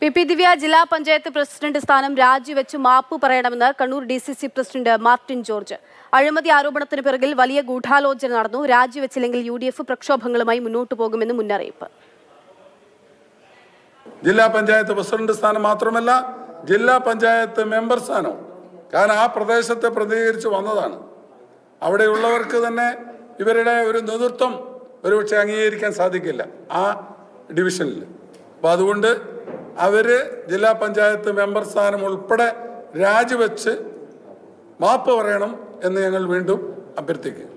P P ദിവ്യ ജില്ലാ panchayat president സ്ഥാനം രാജിവെച്ച് മാപ്പ് പറയണമെന്ന് Kannur D C C president Martin George അഴിമതി ആരോപണത്തിന് പിറകിൽ വലിയ ഗൂഢാലോചന നടന്നു രാജിവെച്ചില്ലെങ്കിൽ യു ഡി എഫ് പ്രക്ഷോഭങ്ങളുമായി മുന്നോട്ടു പോകുമെന്ന് മുന്നറിയിപ്പ് ജില്ലാ പഞ്ചായത്ത് പ്രസിഡന്റ് സ്ഥാനം മാത്രമല്ല ജില്ലാ പഞ്ചായത്ത് മെമ്പർ സ്ഥാനം കാരണം ആ പ്രദേശത്തെ പ്രതികരിച്ച് വന്നതാണ് അവിടെയുള്ളവർക്ക് തന്നെ ഇവരുടെ ഒരു നേതൃത്വം ഒരുപക്ഷെ അംഗീകരിക്കാൻ സാധിക്കില്ല ആ ഡിവിഷനിൽ അപ്പം അതുകൊണ്ട് അവർ ജില്ലാ പഞ്ചായത്ത് മെമ്പർ സ്ഥാനം ഉൾപ്പെടെ രാജിവെച്ച് മാപ്പ് പറയണം എന്ന് ഞങ്ങൾ വീണ്ടും അഭ്യർത്ഥിക്കുക